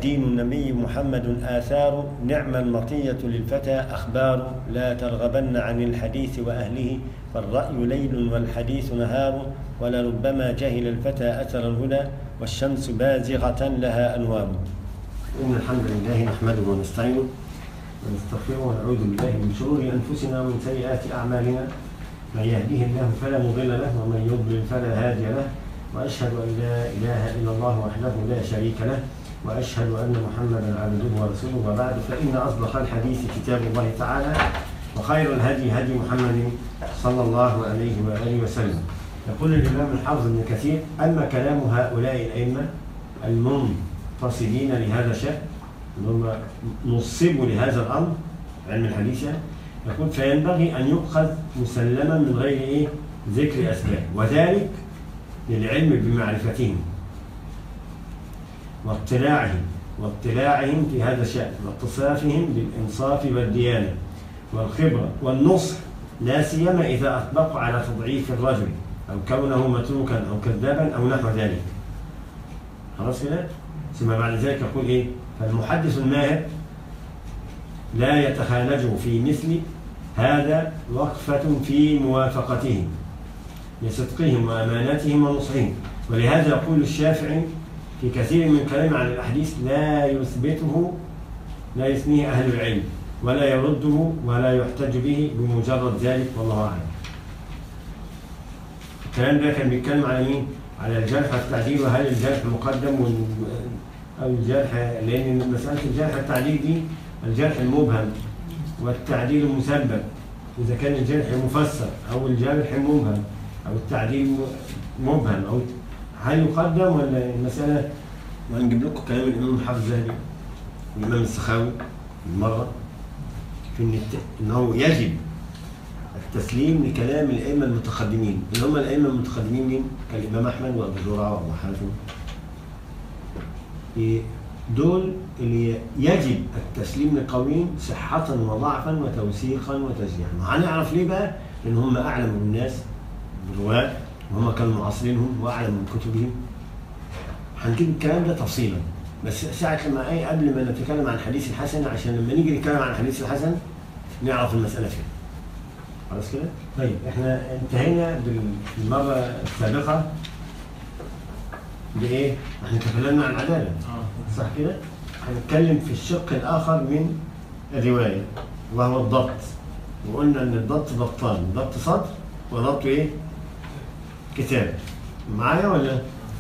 دين النبي محمد آثار نعم المطية للفتى أخبار لا ترغبن عن الحديث وأهله فالرأي ليل والحديث نهار ولربما جهل الفتى أثر الهدى والشمس بازغة لها أنوار إن الحمد لله نحمده ونستعينه ونستغفره ونعوذ بالله من شرور أنفسنا ومن سيئات أعمالنا من يهديه الله فلا مضل له ومن يضلل فلا هادي له وأشهد أن لا إله إلا الله وحده لا شريك له واشهد ان محمدا عبده ورسوله وبعد فان اصدق الحديث كتاب الله تعالى وخير الهدي هدي محمد صلى الله عليه واله وسلم يقول الامام الحافظ ابن كثير اما كلام هؤلاء الائمه المنتصبين لهذا الشان اللي هم نصبوا لهذا الامر علم الحديث يعني يقول فينبغي ان يؤخذ مسلما من غير ايه ذكر اسباب وذلك للعلم بمعرفتهم واطلاعهم واطلاعهم في هذا الشأن واتصافهم بالإنصاف والديانة والخبرة والنصح لا سيما إذا أطبقوا على تضعيف الرجل أو كونه متروكا أو كذابا أو نحو ذلك خلاص كده؟ ثم بعد ذلك يقول إيه؟ فالمحدث الماهر لا يتخالج في مثل هذا وقفة في موافقتهم لصدقهم وأمانتهم ونصحهم ولهذا يقول الشافعي في كثير من كلام عن الأحاديث لا يثبته لا يثنيه أهل العلم ولا يرده ولا يحتج به بمجرد ذلك والله أعلم الكلام ده كان بيتكلم على مين؟ على الجرح والتعديل وهل الجرح مقدم وال... أو الجرح لأن مسألة الجرح والتعديل دي الجرح المبهم والتعديل المسبب إذا كان الجرح مفسر أو الجرح مبهم أو التعديل مبهم أو هل يقدم ولا المسألة وهنجيب لكم كلام الإمام الحافظ الذهبي والإمام السخاوي بالمرة في إن الت... إن هو يجب التسليم لكلام الأئمة المتقدمين اللي هم الأئمة المتقدمين مين؟ كالإمام أحمد وأبو زرعة وأبو حاتم دول اللي يجب التسليم لقولهم صحة وضعفا وتوثيقا وتشجيعا وهنعرف ليه بقى؟ لأن هم أعلم الناس بالرواة وهم كانوا معاصرينهم واعلم من كتبهم هنجيب الكلام ده تفصيلا بس ساعة لما ايه قبل ما نتكلم عن الحديث الحسن عشان لما نيجي نتكلم عن الحديث الحسن نعرف المسألة فين خلاص كده؟ طيب احنا انتهينا بالمرة السابقة بإيه؟ احنا تكلمنا عن العدالة صح كده؟ هنتكلم في الشق الآخر من الرواية وهو الضبط وقلنا إن الضبط ضبطان ضبط صدر وضبط إيه؟ كتاب معايا ولا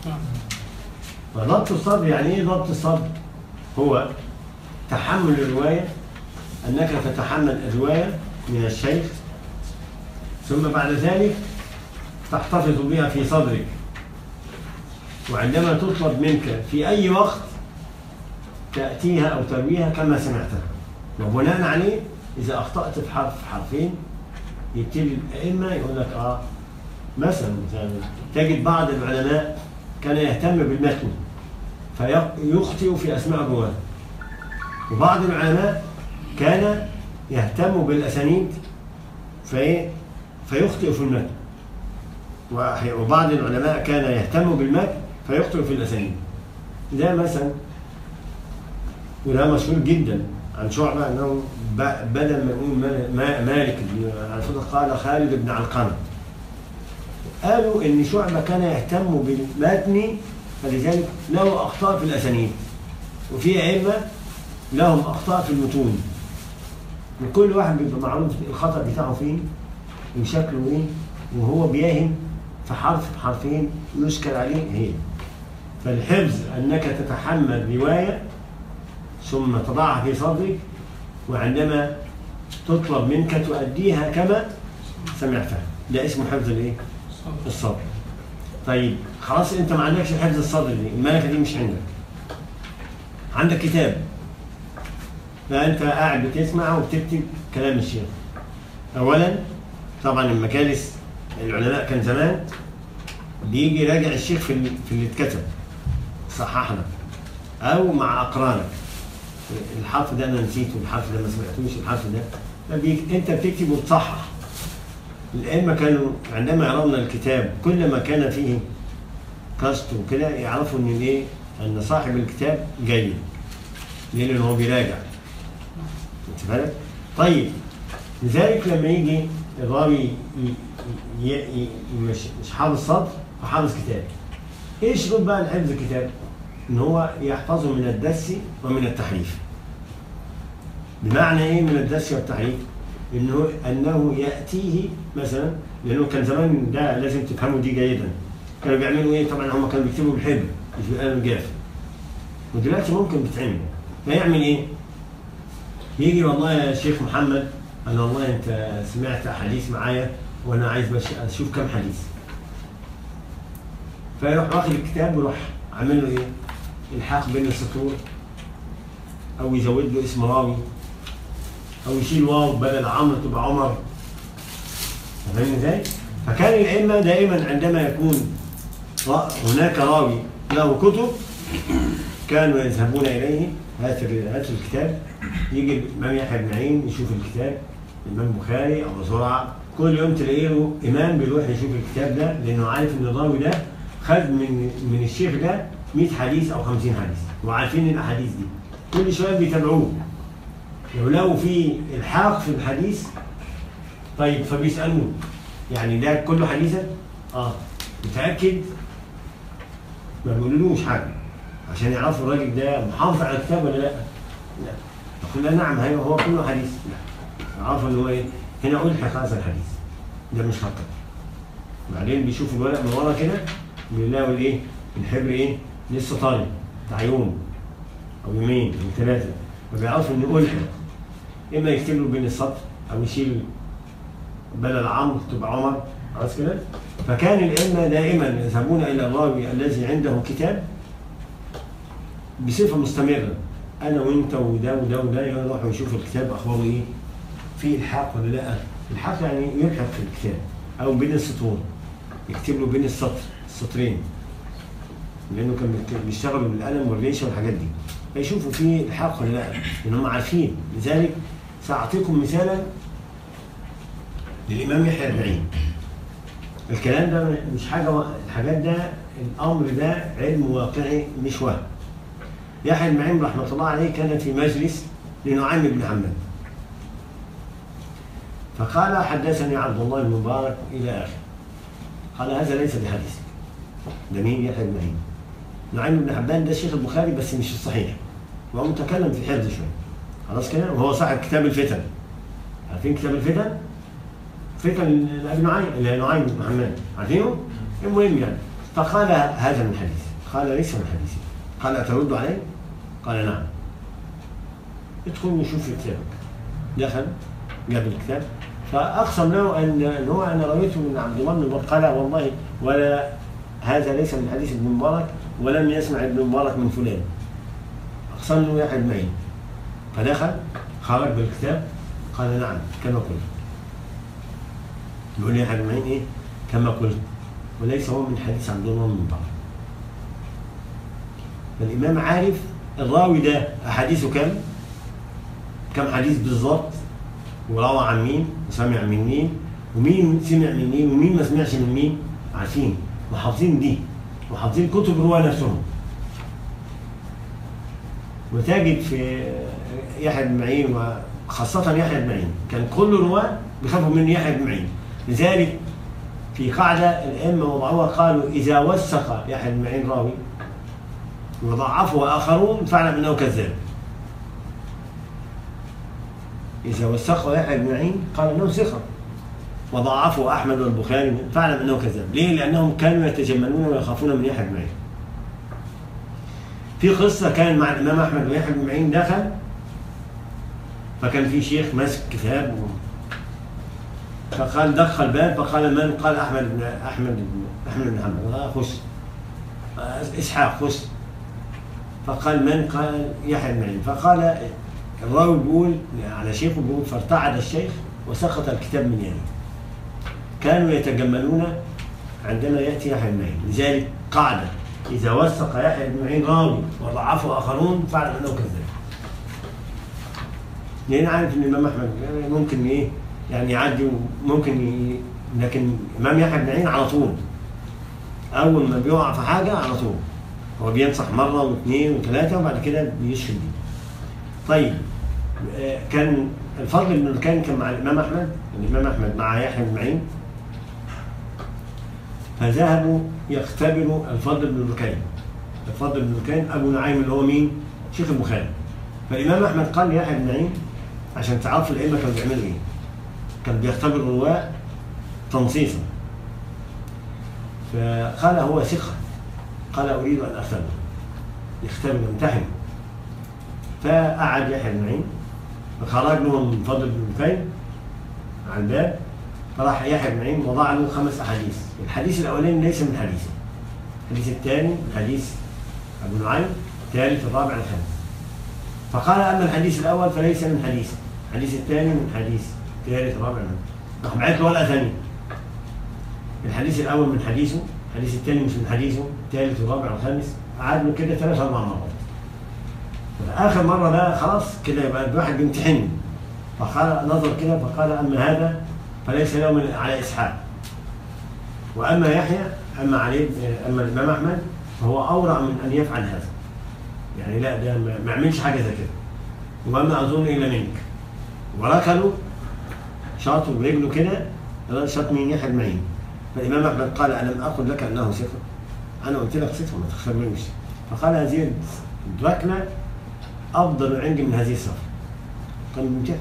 ضبط الصدر يعني ايه ضبط الصدر هو تحمل الرواية أنك تتحمل الرواية من الشيخ ثم بعد ذلك تحتفظ بها في صدرك وعندما تطلب منك في أي وقت تأتيها أو ترويها كما سمعتها وبناء عليه إذا أخطأت في حرف حرفين يبتدي الأئمة يقول لك آه مثلا تجد بعض العلماء كان يهتم بالمتن فيخطئ في اسماء الرواه وبعض العلماء كان يهتم بالاسانيد في فيخطئ في المتن وبعض العلماء كان يهتم بالمتن فيخطئ في الاسانيد ده مثلا وده مشهور جدا عن شعبة أنه بدل ما يقول مالك بن قال خالد بن علقمة قالوا ان شعبه كان يهتم بالمتن فلذلك له اخطاء في الاسانيد وفي ائمه لهم اخطاء في المتون وكل واحد بيبقى معروف الخطا بتاعه فين وشكله ايه وهو بياهم في حرف حرفين يشكل عليه هي فالحفظ انك تتحمل روايه ثم تضعها في صدرك وعندما تطلب منك تؤديها كما سمعتها ده اسمه حفظ الايه؟ الصدر طيب خلاص انت ما عندكش حفظ الصدر دي الملكه دي مش عندك عندك كتاب فانت قاعد بتسمع وبتكتب كلام الشيخ اولا طبعا المجالس العلماء كان زمان بيجي يراجع الشيخ في في اللي اتكتب صحح لك او مع اقرانك الحرف ده انا نسيته الحرف ده ما سمعتوش الحرف ده فبيك انت بتكتب وتصحح الأئمة كانوا عندما يرون الكتاب كل ما كان فيه كاست وكده يعرفوا ان ايه ان صاحب الكتاب جيد ليه؟ لأن هو بيراجع خدت بالك؟ طيب لذلك لما يجي الراوي ي- ي- ي- مش مش حافظ سطر وحافظ كتاب ايه شروط بقى لحفظ الكتاب؟ ان هو يحفظه من الدس ومن التحريف بمعنى ايه من الدس والتحريف؟ انه انه ياتيه مثلا لانه كان زمان ده لازم تفهموا دي جيدا كانوا بيعملوا ايه؟ طبعا هم كانوا بيكتبوا بالحبر مش بالقلم الجاف ودلوقتي ممكن بتعمل فيعمل ايه؟ يجي والله يا شيخ محمد انا والله انت سمعت احاديث معايا وانا عايز بس اشوف كم حديث فيروح واخد الكتاب ويروح عامل له ايه؟ الحاق بين السطور او يزود له اسم راوي او يشيل واو بدل عمرو تبقى عمر فاهمين ازاي؟ فكان الائمه دائما عندما يكون را- هناك راوي له كتب كانوا يذهبون اليه هات ال- هات الكتاب يجي الامام يحيى بن معين يشوف الكتاب الامام البخاري ابو زرعه كل يوم تلاقيه له امام بيروح يشوف الكتاب ده لانه عارف ان الراوي ده خد من من الشيخ ده 100 حديث او 50 حديث وعارفين الاحاديث دي كل شويه بيتابعوه لو لقوا في الحاق في الحديث طيب فبيسالوه يعني ده كله حديثا؟ اه متاكد؟ ما بيقولولوش حاجه عشان يعرفوا الراجل ده محافظ على الكتاب ولا لا؟ لا يقول لا نعم هي- هو كله حديث لا يعرفوا ان هو ايه؟ هنا الحق هذا الحديث ده مش خطا بعدين بيشوفوا الورق من ورا كده بيلاقوا الايه؟ الحبر ايه؟ لسه طالب بتاع يوم او يومين او ثلاثه فبيعرفوا انه الحق اما يكتب له بين السطر او يشيل بدل عمرو تبقى عمر خلاص كده فكان الائمه دائما يذهبون الى الراوي الذي عنده كتاب بصفه مستمره انا وانت وده وده وده يروحوا يشوفوا الكتاب اخباره ايه في الحاق ولا لا الحاق يعني يلحق في الكتاب او بين السطور يكتب له بين السطر السطرين لانه كان بيكت- بيشتغلوا بالقلم والريشه والحاجات دي فيشوفوا فيه الحاق ولا لا لان هم عارفين لذلك ساعطيكم مثالا للامام يحيى بن معين الكلام ده مش حاجه و- الحاجات ده الامر ده علم واقعي مش وهم يحيى بن معين رحمه الله عليه كان في مجلس لنعيم بن حماد فقال حدثني عبد الله بن مبارك الى اخره قال هذا ليس بحديث ده مين يحيى بن معين نعيم بن حبان ده شيخ البخاري بس مش الصحيح وهو متكلم في حفظ شويه خلاص كده وهو صاحب كتاب الفتن عارفين كتاب الفتن؟ فتن ابي نعيم اللي نعيم بن حماد عارفينه؟ المهم يعني فقال هذا من حديث قال ليس من حديثي قال أترد عليه؟ قال نعم ادخل وشوف في كتابك دخل جاب الكتاب فأقسم له أن أن هو أنا رويته من عبد الله بن مبارك قال والله ولا هذا ليس من حديث ابن مبارك ولم يسمع ابن مبارك من فلان أقسم له يحيى بن معين فدخل خرج بالكتاب قال نعم كما قلت يقول لي يحيى بن معين ايه كما قلت وليس هو من حديث عبد الله بن مبارك فالإمام عارف الراوي ده أحاديثه كم؟ كم حديث بالظبط؟ وروى عن مين؟ وسمع من مين؟ ومين سمع من مين؟ ومين ما سمعش من مين؟ عارفين وحافظين دي وحافظين كتب الرواة نفسهم وتجد في يحيى بن معين وخاصة يحيى بن معين كان كل الرواة بيخافوا من يحيى بن معين لذلك في قاعدة الأئمة وضعوها قالوا إذا وثق يحيى بن معين راوي وضعفه آخرون فاعلم أنه كذاب إذا وثقه يحيى بن معين قال أنه ثقة وضعفه أحمد والبخاري فاعلم أنه كذاب ليه؟ لأنهم كانوا يتجملون ويخافون من يحيى بن معين في قصة كان مع الإمام أحمد ويحيى بن معين دخل فكان في شيخ ماسك كتاب و... فقال دخل الباب فقال من؟ قال أحمد بن أحمد بن أحمد بن حنبل آه خش آه إسحاق خش فقال من؟ قال يحيى بن معين فقال الراوي بيقول على شيخه بيقول فارتعد الشيخ وسقط الكتاب من يده كانوا يتجملون عندما ياتي يحيى بن معين لذلك قاعده اذا وثق يحيى بن معين راوي وضعفه اخرون فاعلم انه كذاب لان عارف ان الامام احمد ممكن ايه يعني يعدي ممكن ي... لكن الامام يحيى بن معين على طول اول ما بيقع في حاجه على طول هو بينصح مره واثنين وثلاثه وبعد كده بيشهد بيه طيب آه، كان الفضل بن الكان كان مع الامام احمد الامام احمد مع يحيى بن معين فذهبوا يختبروا الفضل بن الكين الفضل بن الكين ابو نعيم اللي هو مين؟ شيخ البخاري فالامام احمد قال ليحيى بن معين عشان تعرفوا الائمه كانوا بيعملوا ايه كان بيختبر الرواه تنصيصا فقال هو ثقه قال اريد ان اختبر يختبر يمتحن فقعد يحيى بن معين فخرج لهم فضل بن الكين على الباب فراح يحيى بن معين وضع له خمس احاديث الحديث الاولاني ليس من حديثه الحديث الثاني من حديث ابو نعيم الثالث الرابع الخامس فقال اما الحديث الاول فليس من حديثه الحديث الثاني من حديث الثالث الرابع من راح بعت له ورقه ثانيه الحديث الاول من حديثه الحديث الثاني مش من حديثه الثالث والرابع والخامس قعد له كده ثلاث اربع مرات اخر مره بقى خلاص كده يبقى الواحد بيمتحني فقال نظر كده فقال اما هذا فليس له من على اسحاق واما يحيى اما علي اما الامام احمد فهو اورع من ان يفعل هذا يعني لا ده ما ما يعملش حاجه زي كده وما اظن الا منك وركلوا شاطوا برجله كده شاط من يحيى بن معين فالامام احمد قال الم اقل لك انه ثقه انا قلت لك ثقه ما تخبرنيش فقال هذه الركله افضل عندي من هذه الصفحه كان بيمتحن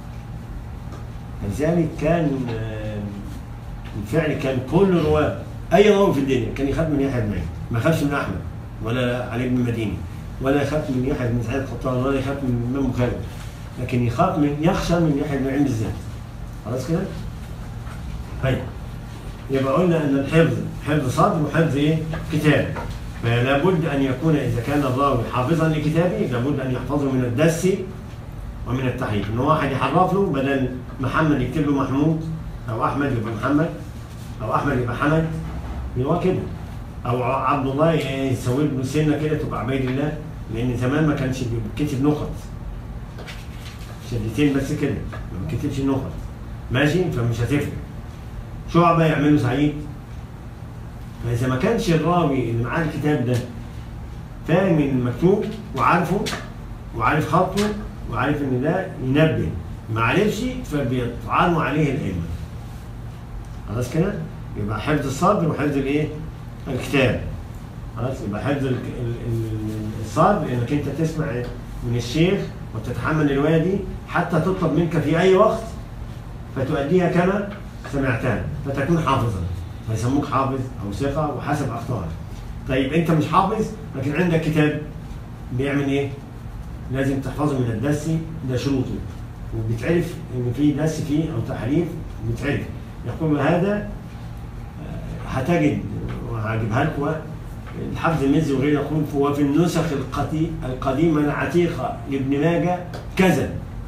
لذلك كان آه، بالفعل كان كل رواه اي راوي في الدنيا كان يخاف من يحيى بن معين ما يخافش من احمد ولا علي بن المديني ولا يخاف من يحيى بن سعيد القطان ولا يخاف من الامام البخاري لكن يخاف من يخشى من يحيى بن معين بالذات خلاص كده؟ طيب يبقى قلنا ان الحفظ حفظ صدر وحفظ ايه؟ كتاب فلا بد ان يكون اذا كان الراوي حافظا لكتابه لابد ان يحفظه من الدس ومن التحريف ان واحد يحرف له بدل محمد يكتب له محمود او احمد يبقى محمد او احمد يبقى حمد هو كده او عبد الله يسوي له سنه كده تبقى عبيد الله لان زمان ما كانش بيتكتب نقط شدتين بس كده ما بيتكتبش نقط ماشي فمش هتفرق شعبة يعمله سعيد فإذا ما كانش الراوي اللي معاه الكتاب ده فاهم المكتوب وعارفه وعارف خطه وعارف ان ده ينبه ما عرفش فبيطعنوا عليه الائمه خلاص كده يبقى حفظ الصدر وحفظ الايه الكتاب خلاص يبقى حفظ ال- ال- ال- الصدر انك انت تسمع من الشيخ وتتحمل الروايه دي حتى تطلب منك في اي وقت فتؤديها كما سمعتها فتكون حافظا فيسموك حافظ او ثقه وحسب اخطائك طيب انت مش حافظ لكن عندك كتاب بيعمل ايه؟ لازم تحفظه من الدس ده شروطه وبيتعرف ان في دس فيه او تحريف بيتعرف يقول هذا آه، هتجد وهجيبها لكم الحافظ المزي وغيره يقول هو في النسخ القدي- القديمه العتيقه لابن ماجه كذا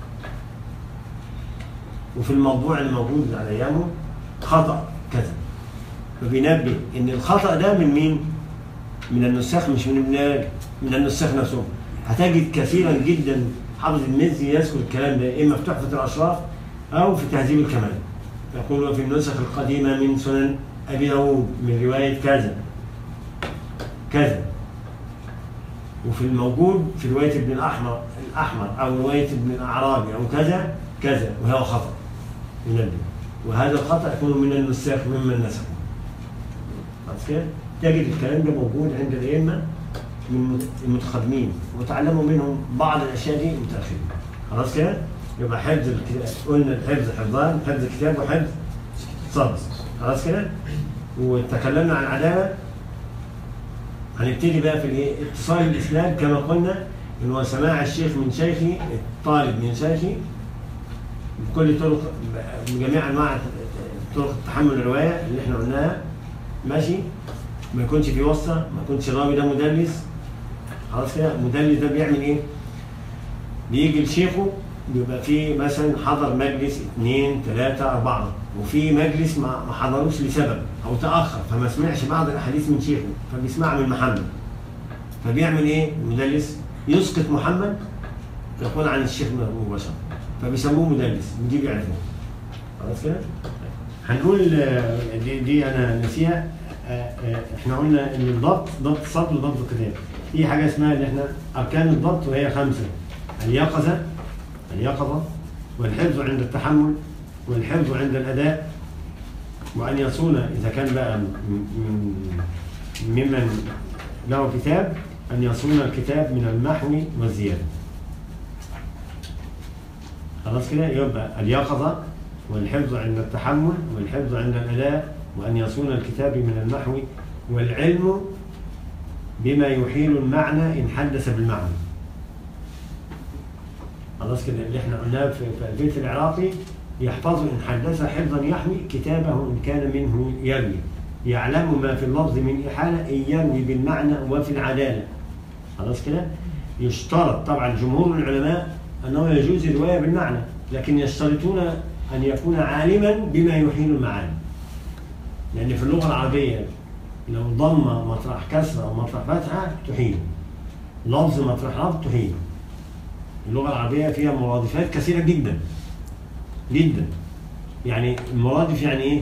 وفي الموضوع الموجود على ايامه خطا كذا فبينبه ان الخطا ده من مين؟ من النساخ مش من ابن ماجه من النساخ نفسهم هتجد كثيرا جدا حافظ المزي يذكر الكلام ده اما في تحفه الاشراف او في تهذيب الكمال يقول وفي النسخ القديمه من سنن ابي داود من روايه كذا كذا وفي الموجود في روايه ابن الاحمر الاحمر او روايه ابن الاعرابي او كذا كذا وهو خطا ينبه وهذا الخطا يكون من النساخ ممن نسخه خلاص كده تجد الكلام ده موجود عند الائمه من المتقدمين وتعلموا منهم بعض الاشياء دي متاخرين خلاص كده يبقى حفظ الكتاب قلنا الحفظ حفظان حفظ كتاب وحفظ صدر خلاص كده وتكلمنا عن العداله هنبتدي بقى في الايه اتصال الاسلام كما قلنا ان هو سماع الشيخ من شيخي الطالب من شيخي بكل طرق بجميع انواع طرق تحمل الروايه اللي احنا قلناها ماشي ما يكونش في واسطه ما يكونش الراوي ده مدلس خلاص كده المدلس ده بيعمل ايه؟ بيجي لشيخه بيبقى في مثلا حضر مجلس اثنين ثلاثة أربعة وفي مجلس ما ما حضروش لسبب أو تأخر فما سمعش بعض الأحاديث من شيخه فبيسمعها من محمد فبيعمل إيه المدلس؟ يسقط محمد يقول عن الشيخ مباشرة فبيسموه مدلس ودي بيعرفوه خلاص كده؟ هنقول آه، دي, دي أنا نسيها آه، آه، احنا قلنا ان الضبط ضبط صدر وضبط كتاب في حاجه اسمها اللي احنا اركان الضبط وهي خمسه اليقظة اليقظة والحفظ عند التحمل والحفظ عند الأداء وأن يصون إذا كان بقى م- م- ممن له كتاب أن يصون الكتاب من المحو والزيادة خلاص كده يبقى اليقظة والحفظ عند التحمل والحفظ عند الأداء وأن يصون الكتاب من المحو والعلم بما يحيل المعنى إن حدث بالمعنى خلاص كده اللي احنا قلناه في في البيت العراقي يحفظ إن حدث حفظا يحوي كتابه إن كان منه يروي يعلم ما في اللفظ من إحالة إن يروي بالمعنى وفي العدالة خلاص كده يشترط طبعا جمهور العلماء أنه يجوز الرواية بالمعنى لكن يشترطون أن يكون عالما بما يحيل المعاني لأن في اللغة العربية لو ضم مطرح كسرة أو مطرح فتحة تحيل لفظ مطرح لفظ تحيل اللغة العربية فيها مرادفات كثيرة جدا جدا يعني المرادف يعني إيه؟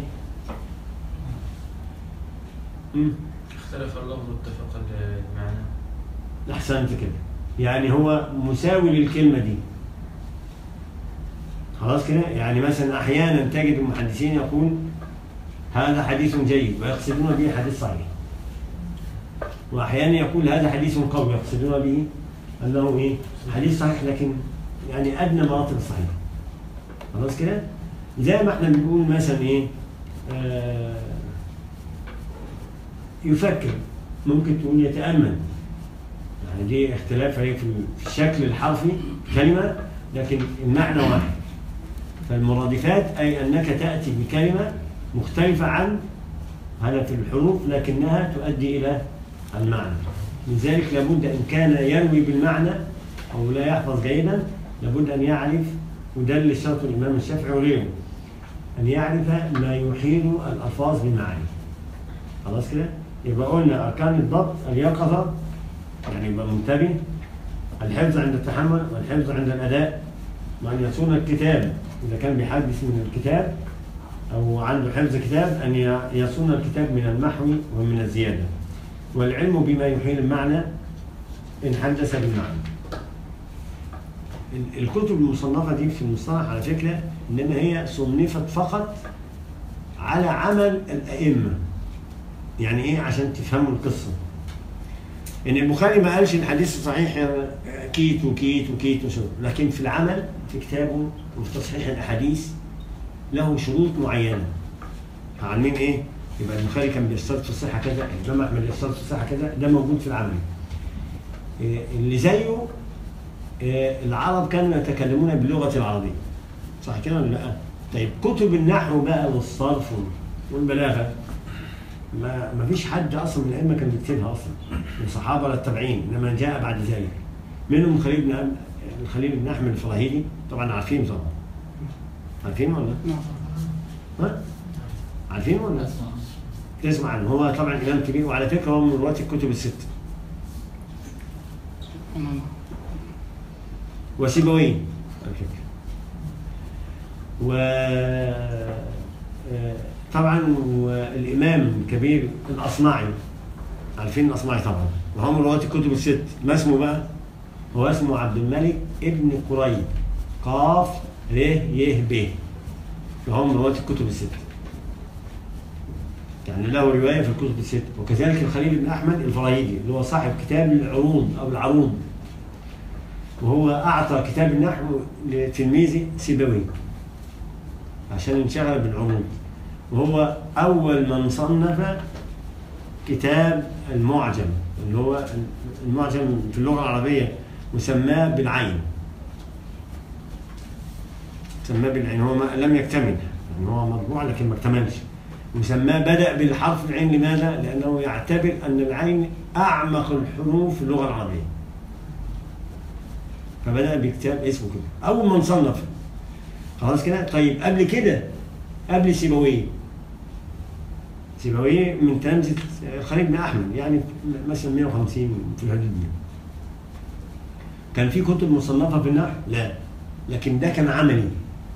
مم. اختلف اللفظ واتفق المعنى أحسنت كده يعني هو مساوي للكلمة دي خلاص كده يعني مثلا أحيانا تجد المحدثين يقول هذا حديث جيد ويقصدون به حديث صحيح وأحيانا يقول هذا حديث قوي يقصدون به أنه إيه حديث صحيح لكن يعني أدنى مراتب الصحيح خلاص كده زي ما احنا بنقول مثلا إيه آه يفكر ممكن تقول يتأمل يعني دي اختلاف هي في في الشكل الحرفي كلمة لكن المعنى واحد فالمرادفات أي أنك تأتي بكلمة مختلفة عن هذا في الحروف لكنها تؤدي إلى المعنى لذلك لابد إن كان يروي بالمعنى أو لا يحفظ جيدا لابد أن يعرف وده اللي شرط الإمام الشافعي وغيره أن يعرف ما يحيل الألفاظ بمعاني خلاص كده يبقى قلنا أركان الضبط اليقظة يعني يبقى منتبه الحفظ عند التحمل والحفظ عند الأداء وأن يصون الكتاب إذا كان بيحدث من الكتاب أو عنده حفظ كتاب أن ي- يصون الكتاب من المحو ومن الزيادة والعلم بما يحيل المعنى إن حدث بالمعنى ال- الكتب المصنفة دي في المصطلح على فكرة إنما هي صنفت فقط على عمل الأئمة يعني إيه عشان تفهموا القصة ان البخاري ما قالش الحديث صحيح كيت وكيت وكيت وشرط لكن في العمل في كتابه وفي تصحيح الاحاديث له شروط معينه عاملين ايه؟ يبقى البخاري كان بيشترط في الصحه كذا الامام احمد بيشترط في الصحه كذا ده موجود في العمل إيه، اللي زيه إيه، العرب كانوا يتكلمون باللغه العربيه صح كده ولا لا؟ طيب كتب النحو بقى والصرف والبلاغه ما ما فيش حد اصلا من الائمه كان بيكتبها اصلا من الصحابه ولا التابعين انما جاء بعد ذلك منهم خليل بن أم- الخليل بن احمد الفراهيدي طبعا عارفين طبعا عارفين ولا؟ نعم ها؟ عارفين ولا؟ أسمع تسمع عنه هو طبعا امام كبير وعلى فكره هو من رواه الكتب الست سبحان الله وسيبويه على فكره و آه، طبعا والامام الكبير الاصمعي عارفين الاصمعي طبعا وهو من رواه الكتب الست ما اسمه بقى؟ هو اسمه عبد الملك ابن قريب قاف ر ي ب وهو من رواه الكتب الست يعني له روايه في الكتب الست وكذلك الخليل بن احمد الفراهيدي اللي هو صاحب كتاب العروض او العروض وهو أعطى كتاب النحو لتلميذه سيبوي عشان انشغل بالعروض وهو أول من صنف كتاب المعجم اللي هو المعجم في اللغة العربية وسماه بالعين سماه بالعين هو ما لم يكتمل يعني هو مطبوع لكن ما اكتملش وسماه بدأ بالحرف العين لماذا؟ لأنه يعتبر أن العين أعمق الحروف في اللغة العربية فبدأ بكتاب اسمه كده أول من صنف خلاص كده طيب قبل كده قبل سيبويه سيبويه من تلامذة خليل بن أحمد يعني مثلا 150 في الحدود دي كان في كتب مصنفة في النحو؟ لا لكن ده كان عملي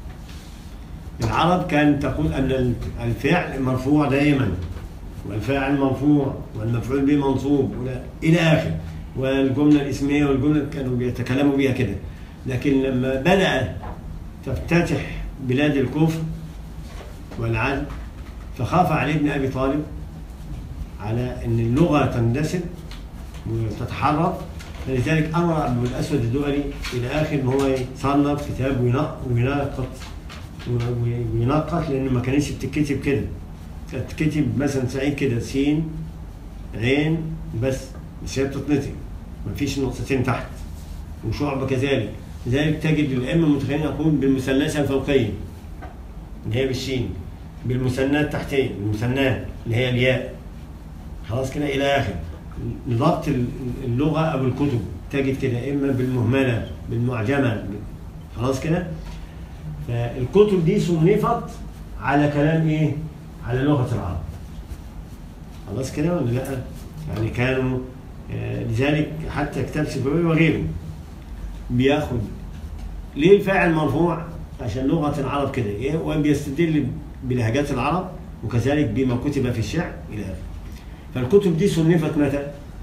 العرب كانت تقول أن الفعل مرفوع دائما والفاعل مرفوع والمفعول به منصوب ولا- إلى آخر والجملة الاسمية والجملة كانوا بيتكلموا بيها كده لكن لما بدأ تفتتح بلاد الكفر والعدل فخاف علي بن أبي طالب على أن اللغة تندثر وتتحرف فلذلك أمر أبو الأسود الدؤلي إلى آخر إن هو يصنف كتاب وينق- وينقط وينقط لأنه ما كانتش بتتكتب كده كانت تتكتب مثلا سعيد كده سين عين بس بس هي بتتنطق مفيش نقطتين تحت وشعب كذلك لذلك تجد الأئمة المتخيلين يقول بالمثلثة الفوقية اللي هي بالشين بالمثنى التحتية المثنى اللي هي الياء خلاص كده إلى آخر لضبط ال- اللغة أو الكتب تجد كده إما بالمهملة بالمعجمة خلاص كده فالكتب دي صنفت على كلام إيه؟ على لغة العرب خلاص كده ولا لا؟ يعني كانوا آه، لذلك حتى كتاب سيبوي وغيره بياخد ليه الفاعل مرفوع؟ عشان لغة العرب كده إيه؟ وبيستدل بلهجات العرب وكذلك بما كتب في الشعر إلى آخره. فالكتب دي صنفت متى؟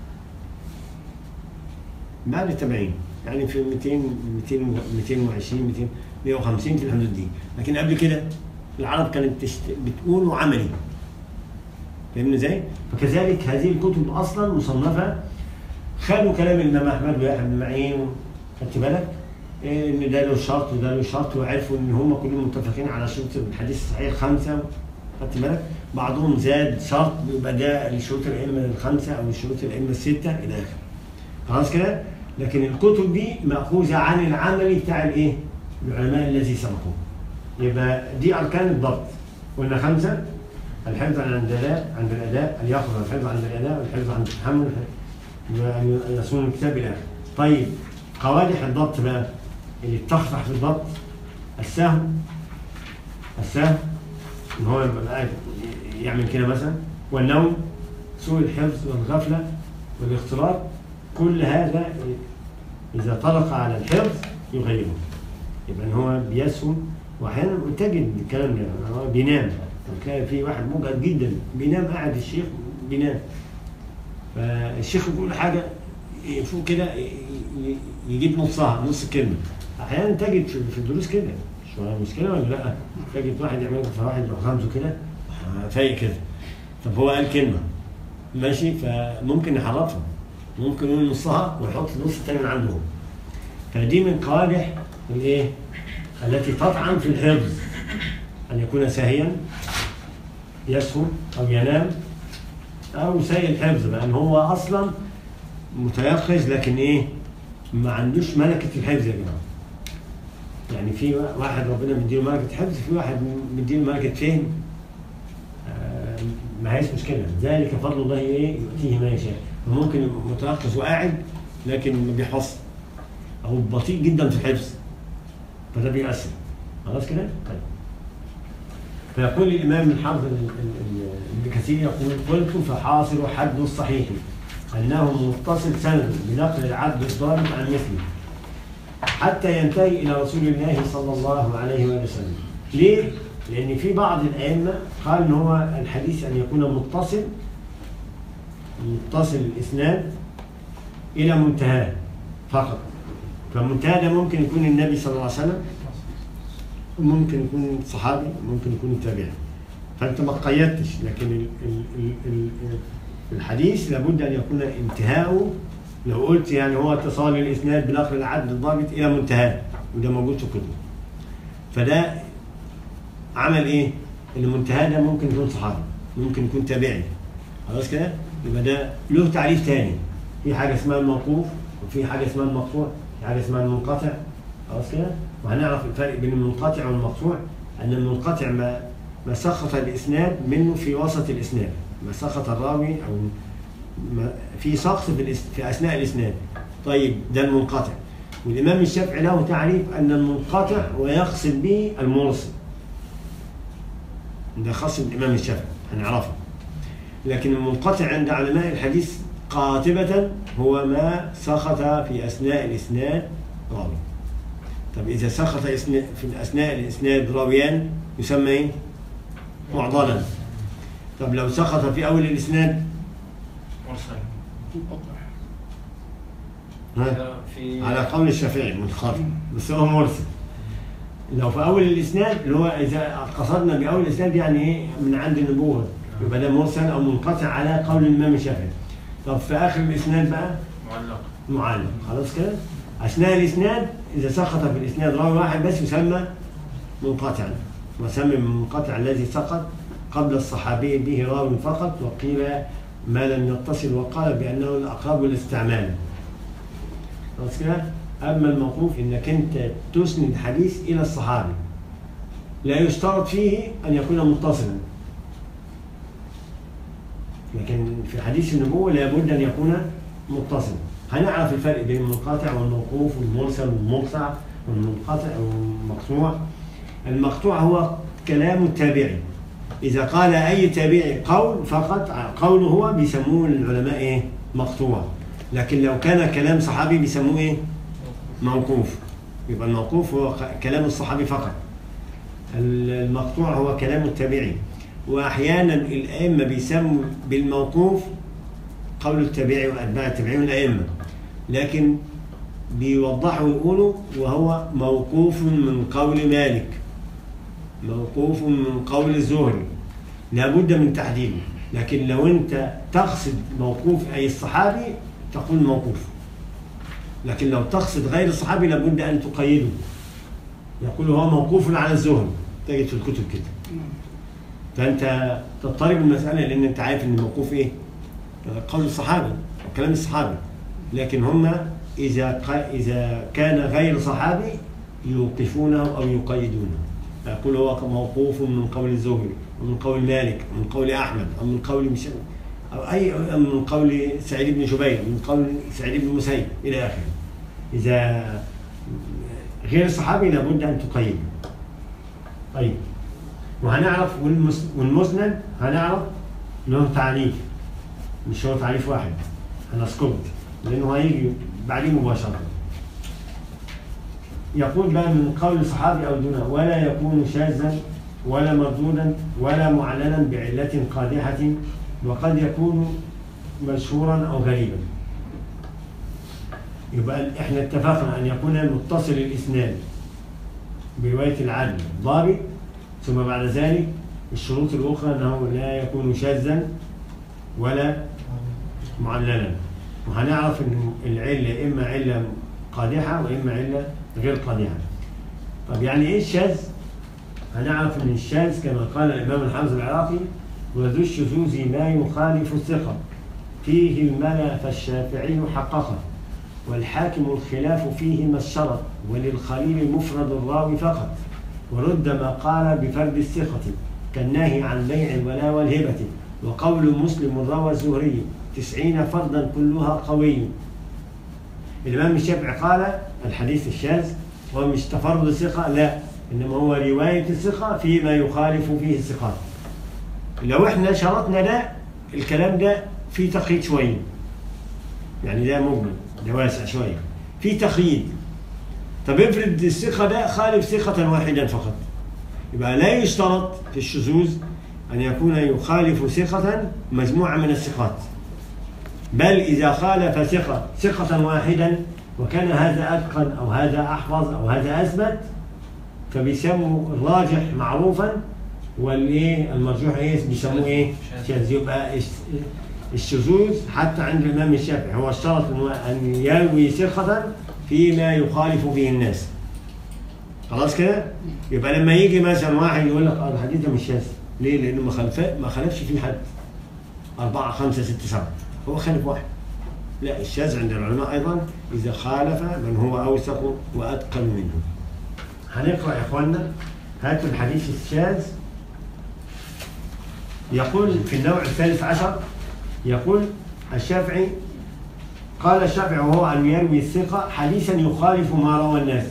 بعد التبعين يعني في 200 200 220 200 150 في الحدود دي لكن قبل كده العرب كانت تشت... بتقول عملي فاهمني ازاي؟ فكذلك هذه الكتب اصلا مصنفه خدوا كلام الامام احمد ويحيى بن معين خدت بالك؟ إيه ان ده له شرط وده له شرط وعرفوا ان هم كلهم متفقين على شروط الحديث الصحيح خمسه خدت بالك؟ بعضهم زاد شرط يبقى ده لشروط الائمه الخمسه او لشروط الائمه السته الى اخره. خلاص كده؟ لكن الكتب دي مأخوذة عن العمل بتاع الايه؟ العلماء الذي سبقوه. يبقى دي أركان الضبط. قلنا خمسة الحفظ عند الأداء عند الأداء أن يأخذ الحفظ عند الأداء والحفظ عند التحمل وأن يصون الكتاب إلى آخره. طيب قوادح الضبط بقى اللي بتخفح في الضبط السهم السهم إن هو يبقى قاعد يعمل كده مثلا والنوم سوء الحفظ والغفلة والاختلاط كل هذا إذا طلق على الحفظ يغيره يبقى إن هو بيسهو وأحيانا تجد الكلام ده هو بينام تلاقي في واحد مجهد جدا بينام قاعد الشيخ بينام فالشيخ يقول حاجة يفوق كده ي- ي- يجيب نصها نص الكلمة أحيانا تجد في في الدروس كده مش مشكلة ولا لأ؟ تجد واحد يعمل فواحد يروح غمزه كده فايق كده طب هو قال كلمة ماشي فممكن نحرفها ممكن يقول نصها ويحط النص التاني من عنده هو فدي من قوادح الايه؟ التي تطعن في الحفظ ان يكون ساهيا يسهو او ينام او سيء الحفظ لان هو اصلا متيقظ لكن ايه؟ ما عندوش ملكه الحفظ يا جماعه. يعني في واحد ربنا مديله ملكه حفظ في واحد مديله ملكه فهم آه، ما هيش مشكله ذلك فضل الله ايه يؤتيه ما يشاء فممكن يبقى متيقظ وقاعد لكن ما بيحفظ او بطيء جدا في الحفظ فده بيأثر خلاص كده؟ طيب فيقول الامام الحافظ ال- ال- ال- ابن كثير يقول قلت فحاصل حد الصحيح انه متصل سند بنقل العبد الضابط عن مثله حتى ينتهي الى رسول الله صلى الله عليه وآله وسلم ليه؟ لان في بعض الائمه قال ان هو الحديث ان يكون متصل متصل الاسناد الى منتهاه فقط فمنتهى ده ممكن يكون النبي صلى الله عليه وسلم ممكن يكون صحابي ممكن يكون تابعي فانت ما قيدتش لكن ال ال ال ال الحديث لابد ان يكون انتهاؤه لو قلت يعني هو اتصال الاسناد بنقل العدل الضابط الى منتهاه وده موجود في الكتب فده عمل ايه؟ المنتهى ده ممكن يكون صحابي ممكن يكون تابعي خلاص كده؟ يبقى ده له تعريف تاني في حاجه اسمها الموقوف وفي حاجه اسمها المقطوع في حاجه اسمها المنقطع خلاص كده؟ وهنعرف الفرق بين المنقطع والمقطوع ان المنقطع ما ما سقط الاسناد منه في وسط الاسناد ما سقط الراوي او ما في سقط في, الإس... في اثناء الاسناد طيب ده المنقطع والامام الشافعي له تعريف ان المنقطع ويقصد به المرسل ده خاص بالامام الشافعي هنعرفه لكن المنقطع عند علماء الحديث قاطبة هو ما سقط في أثناء الإسناد راوي طب إذا سقط إسنا- في أثناء الإسناد راويان يسمى إيه؟ معضلا طب لو سقط في أول الإسناد مرسل ها؟ في على قول الشافعي منخفض بس هو مرسل لو في اول الاسناد اللي هو اذا قصدنا باول الاسناد يعني ايه من عند النبوه يبقى ده مرسل او منقطع على قول الامام الشافعي طب في اخر الاسناد بقى معلق معلق خلاص كده اثناء الاسناد اذا سقط في الاسناد راوي واحد بس يسمى منقطعا وسمي المنقطع الذي سقط قبل الصحابي به راو فقط وقيل ما لم يتصل وقال بانه الاقرب للاستعمال خلاص كده اما الموقوف انك انت تسند حديث الى الصحابي لا يشترط فيه ان يكون متصلا لكن في حديث النبوه لابد ان يكون متصلا هنعرف الفرق بين المنقطع والموقوف والمرسل والمقطع والمنقطع والمقطوع المقطوع هو كلام التابعي إذا قال أي تابعي قول فقط قوله هو بيسموه العلماء إيه؟ مقطوع لكن لو كان كلام صحابي بيسموه إيه؟ موقوف يبقى الموقوف هو ق- كلام الصحابي فقط المقطوع هو كلام التابعي وأحيانا الأئمة بيسموا بالموقوف قول التابعي وأتباع التابعين والأئمة لكن بيوضحوا ويقولوا وهو موقوف من قول مالك موقوف من قول الزهري لابد من تحديده لكن لو انت تقصد موقوف اي الصحابي تقول موقوف لكن لو تقصد غير الصحابي لابد ان تقيده يقول هو موقوف على الزهري تجد في الكتب كده فانت تضطرب المساله لان انت عارف ان الموقوف ايه قول الصحابي كلام الصحابي لكن هم اذا ق- اذا كان غير صحابي يوقفونه او يقيدونه يقول هو موقوف من قول الزهري ومن قول مالك ومن قول احمد او من قول مش او اي أو من قول سعيد بن جبير من قول سعيد بن مسيب الى اخره اذا غير الصحابي لابد ان تقيد طيب وهنعرف والمس- والمسند هنعرف له تعريف مش هو تعريف واحد هنسكت لانه هيجي بعديه مباشره يقول بقى من قول صحابي او دونه ولا يكون شاذا ولا مردودا ولا معلنا بعله قادحه وقد يكون مشهورا او غريبا يبقى احنا اتفقنا ان يكون متصل الاسناد بروايه العدل ضابط ثم بعد ذلك الشروط الاخرى انه لا يكون شاذا ولا معللا وهنعرف ان العله اما عله قادحه واما عله غير قادحه. طب يعني ايه الشاذ؟ هنعرف ان الشاذ كما قال الامام الحافظ العراقي وذو الشذوذ ما يخالف الثقه فيه الملا فالشافعي حققه والحاكم الخلاف فيه ما اشترط وللخليل مفرد الراوي فقط ورد ما قال بفرد الثقة كالناهي عن بيع الولاء والهبة وقول مسلم روى الزهري تسعين فردا كلها قوي الإمام الشافعي قال الحديث الشاذ هو مش تفرد الثقة لا إنما هو رواية الثقة فيما يخالف فيه الثقات لو احنا شرطنا ده الكلام ده فيه تقييد شوية يعني ده مجمل ده واسع شوية في تقييد طب افرض الثقة ده خالف ثقة واحدا فقط يبقى لا يشترط في الشذوذ أن يكون يخالف ثقة مجموعة من الثقات بل إذا خالف ثقة ثقة واحدا وكان هذا أتقن أو هذا أحفظ أو هذا أثبت فبيسموا الراجح معروفا والايه المرجوح ايه بيسموه ايه؟ شاذ يبقى الش- الشذوذ حتى عند الامام الشافعي هو اشترط إنه ان يروي ثقة فيما يخالف به الناس. خلاص كده؟ يبقى لما يجي مثلا واحد يقول لك اه الحديث ده مش شاذ، ليه؟ لانه ما خالف ما خالفش فيه حد. أربعة خمسة ستة سبعة، هو خالف واحد. لا الشاذ عند العلماء أيضا إذا خالف من هو أوثق وأتقن منه. هنقرأ يا إخواننا هاتوا الحديث الشاذ يقول في النوع الثالث عشر يقول الشافعي قال الشافعي وهو أن يروي الثقة حديثا يخالف ما روى الناس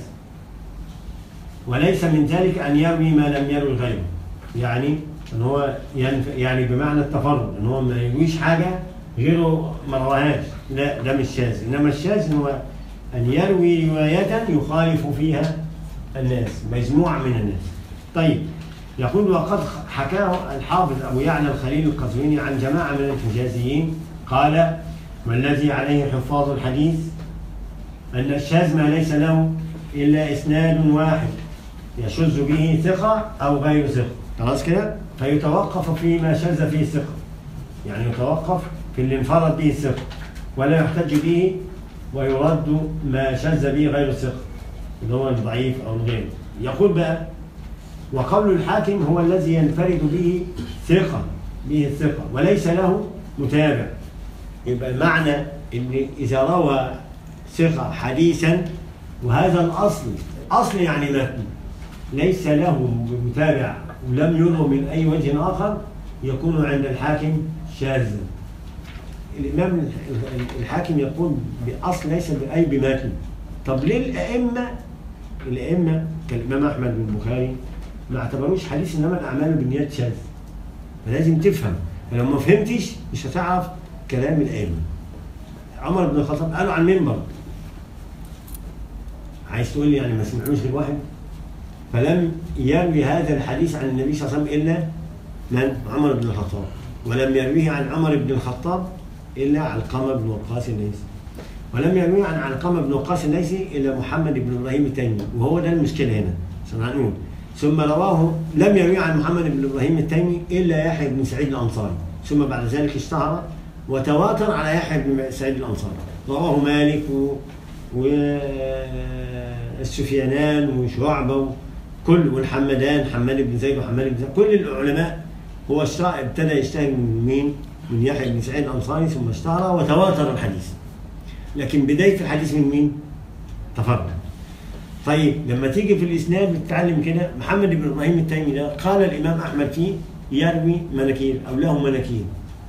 وليس من ذلك أن يروي ما لم يروي غيره يعني أن هو ينف... يعني بمعنى التفرد أن هو ما يرويش حاجة غيره ما رواهاش لا ده مش شاذ إنما الشاذ هو أن يروي رواية يخالف فيها الناس مجموعة من الناس طيب يقول وقد حكاه الحافظ أبو يعلى الخليل القزويني عن جماعة من الحجازيين قال والذي عليه حفاظ الحديث أن الشاذ ما ليس له إلا إسناد واحد يشذ به ثقة أو غير ثقة خلاص كده فيتوقف فيما شذ فيه الثقة يعني يتوقف في اللي انفرد به الثقة ولا يحتج به ويرد ما شذ به غير الثقة اللي هو الضعيف أو الغير يقول بقى وقول الحاكم هو الذي ينفرد به ثقة به الثقة وليس له متابع يبقى المعنى ان اذا روى ثقة حديثا وهذا الاصل اصل يعني متن ليس له متابع ولم يروى من اي وجه اخر يكون عند الحاكم شاذا الامام الحاكم يقول باصل ليس باي بمتن طب ليه الائمه الائمه كالامام احمد بن البخاري ما اعتبروش حديث انما الاعمال بالنيات شاذ فلازم تفهم فلو ما فهمتش مش هتعرف كلام الائمه عمر بن الخطاب قالوا على المنبر عايز تقول لي يعني ما سمعوش غير واحد فلم يروي هذا الحديث عن النبي صلى الله عليه وسلم الا من عمر بن الخطاب ولم يرويه عن عمر بن الخطاب الا علقمه بن وقاص الليثي ولم يرويه عن علقمه بن وقاص الليثي الا محمد بن ابراهيم التيمي وهو ده المشكله هنا عشان هنقول ثم رواه لم يروي عن محمد بن ابراهيم التيمي الا يحيى بن سعيد الانصاري ثم بعد ذلك اشتهر وتواتر على يحيى بن سعيد الانصاري رواه مالك و... والسفيانان وشعبة كل والحمدان حماد بن زيد وحماد بن زيد كل العلماء هو اشتهر ابتدى يشتهر من مين؟ من يحيى بن سعيد الانصاري ثم اشتهر وتواتر الحديث لكن بدايه الحديث من مين؟ تفرد طيب لما تيجي في الاسناد بتتعلم كده محمد بن ابراهيم التيمي ده قال الامام احمد فيه يروي مناكير او له مناكير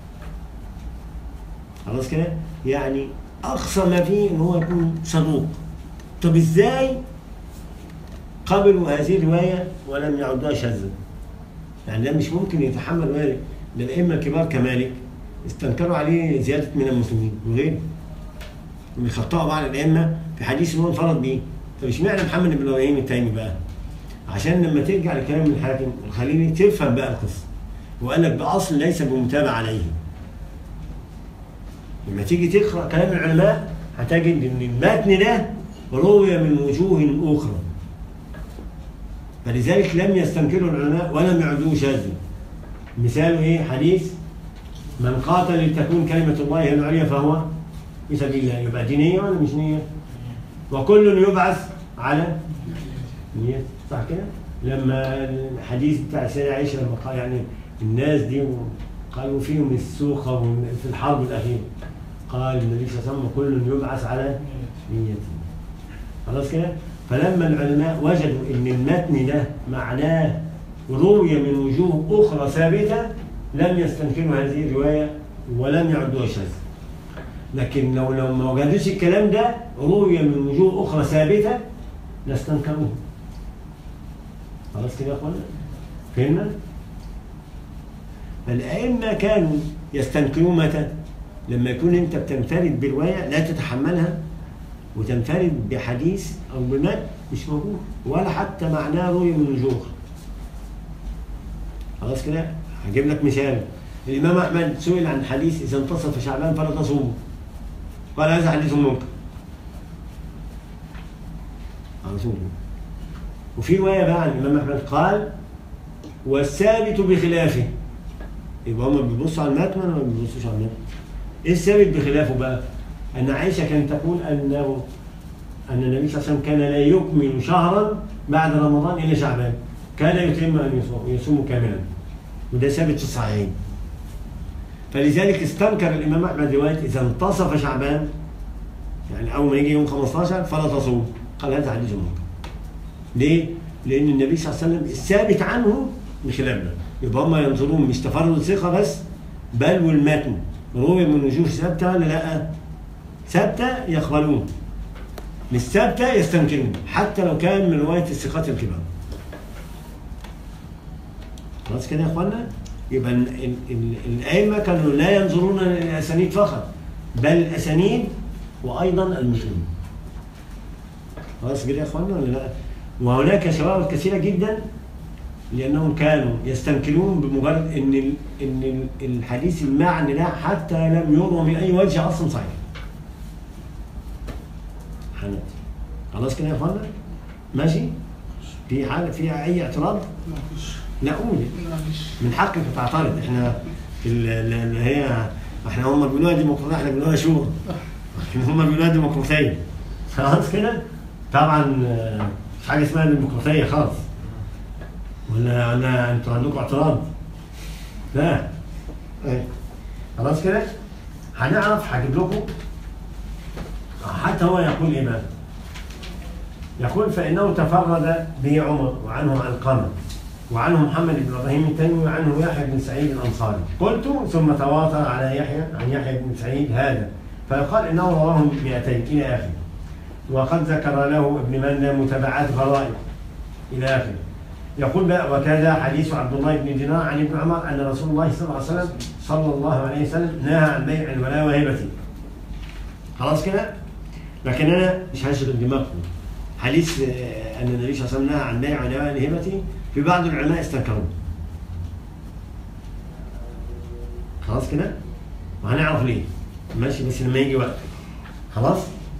خلاص كده يعني اقصى ما فيه ان هو يكون صدوق طب ازاي قبلوا هذه الروايه ولم يعدوها شاذه يعني ده مش ممكن يتحمل روايه ده الائمه الكبار كمالك استنكروا عليه زياده من المسلمين وغيره بيخطئوا بعض الائمه في حديث هو انفرد بيه طب اشمعنى محمد بن ابراهيم التيمي بقى؟ عشان لما ترجع لكلام الحاكم الخليلي تفهم بقى القصه وقال لك باصل ليس بمتابع عليه لما تيجي تقرا كلام العلماء هتجد ان المتن ده روي من وجوه اخرى فلذلك لم يستنكره العلماء ولم يعدوه شاذا مثاله ايه حديث من قاتل لتكون كلمه الله هي العليا فهو في سبيل الله يبقى دي نيه ولا مش نيه؟ وكل يبعث على نية صح كده؟ لما الحديث بتاع السيدة عائشة لما قال يعني الناس دي قالوا فيهم السوق في الحرب الأخيرة قال النبي صلى الله عليه وسلم كل يبعث على نيته خلاص كده؟ فلما العلماء وجدوا ان المتن ده معناه روي من وجوه اخرى ثابته لم يستنكروا هذه الروايه ولم يعدوها شاذه. لكن لو لو ما وجدوش الكلام ده روي من وجوه اخرى ثابته لاستنكروه. خلاص كده يا اخوانا؟ فهمنا؟ فالائمه كانوا يستنكرون متى؟ لما يكون انت بتنفرد بروايه لا تتحملها وتنفرد بحديث او بمتن مش موجود ولا حتى معناه روي من وجوه خلاص كده هجيب لك مثال الامام احمد سئل عن حديث اذا انتصف شعبان فلا تصوموا قال هذا حديث منكر على طول وفي روايه بقى عن الامام احمد قال والثابت بخلافه يبقى هم بيبصوا على المتن ولا ما بيبصوش على المتن؟ ايه الثابت بخلافه بقى؟ ان عائشه كانت تقول انه ان النبي صلى الله عليه وسلم كان لا يكمل شهرا بعد رمضان الا شعبان كان يتم ان يصوم يصوم كاملا وده ثابت في الصحيحين فلذلك استنكر الامام احمد روايه اذا انتصف شعبان يعني اول ما يجي يوم 15 فلا تصوم قال هذا حديث منكر ليه؟ لان النبي صلى الله عليه وسلم الثابت عنه بخلافنا يبقى هم ينظرون مش تفرد ثقه بس بل والمتن روي من وجوه ثابته ولا لا؟ ثابته يقبلون مش ثابته يستنكرون حتى لو كان من روايه الثقات الكبار. خلاص كده يا اخوانا؟ يبقى ال- ال- ال- الائمه كانوا لا ينظرون للاسانيد فقط بل الاسانيد وايضا المسلمين. خلاص كده يا اخوانا ولا لا؟ وهناك شواهد كثيره جدا لانهم كانوا يستنكرون بمجرد ان ال- ان ال- الحديث المعني ده حتى لم يروى من اي وجه اصلا صحيح. هن- خلاص كده يا اخوانا ماشي في حاجه فيها اي اعتراض ما فيش لا قول ما فيش من حقك تعترض احنا ال- ال- اللي هي احنا هم بيقولوها ديمقراطيه احنا بنقولها شورى لكن هم بيقولوها ديمقراطيه خلاص كده طبعا آه، مش حاجه اسمها ديمقراطيه خالص ولا انا انتوا عندكم اعتراض لا ايه. خلاص كده هنعرف هجيب لكم حتى هو يقول ايه بقى يقول فانه تفرد به عمر وعنه علقمه وعنه محمد بن ابراهيم التيمي وعنه يحيى بن سعيد الانصاري قلت ثم تواتر على يحيى عن يحيى بن سعيد هذا فيقال انه رواه 200 الى اخره وقد ذكر له ابن مندى متابعات غرائب الى اخره يقول بقى وكذا حديث عبد الله بن دينار عن ابن عمر ان رسول الله صلى الله عليه وسلم صلى الله عليه وسلم نهى عن بيع الولاء وهبته خلاص كده لكن انا مش هشغل دماغكم حديث آه، ان النبي صلى الله عليه وسلم نهى عن بيع الولاء وهبته في بعض العلماء استنكروه خلاص كده وهنعرف ليه ماشي بس لما يجي وقت خلاص